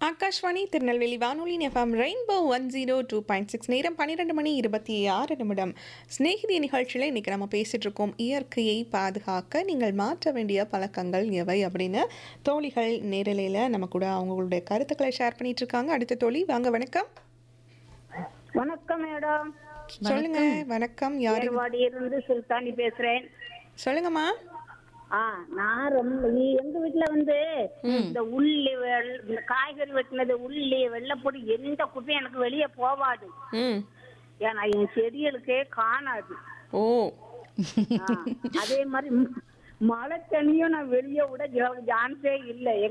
ஆகாஷ்வாணி திருநெல்வேலி வானொலி FM rainbow one zero two point six நேரம் பன்னிரெண்டு மணி இருபத்தி ஆறு நிமிடம் ஸ்நேகிதி நிகழ்ச்சியில் இன்றைக்கி நம்ம பேசிகிட்டு இருக்கோம் இயற்கையை பாதுகாக்க நீங்கள் மாற்ற வேண்டிய பழக்கங்கள் எவை அப்படின்னு தோழிகள் நேரலையில் நம்ம கூட அவங்களுடைய கருத்துக்களை ஷேர் பண்ணிட்டு இருக்காங்க அடுத்த தோழி வாங்க வணக்கம் வணக்கம் மேடம் சொல்லுங்க வணக்கம் யாரு ஏர்வாடியிலிருந்து சுல்தானி பேசுறேன் சொல்லுங்கம்மா ஆ நான் ரொம்ப இ- எங்க வீட்டுல வந்து இந்த உள்ளி வெள்- இந்த காய்கறி வெட்டினது உள்ளி வெள்ளைப்பொடி எந்த குப்பையும் எனக்கு வெளியே போவாது ம் ஏன்னா என் செடிகளுக்கே காணாது ஓ ஆ, அதே மாதிரி ம- மழை தண்ணியும் நான் வெளியே விட சான்ஸே இல்லை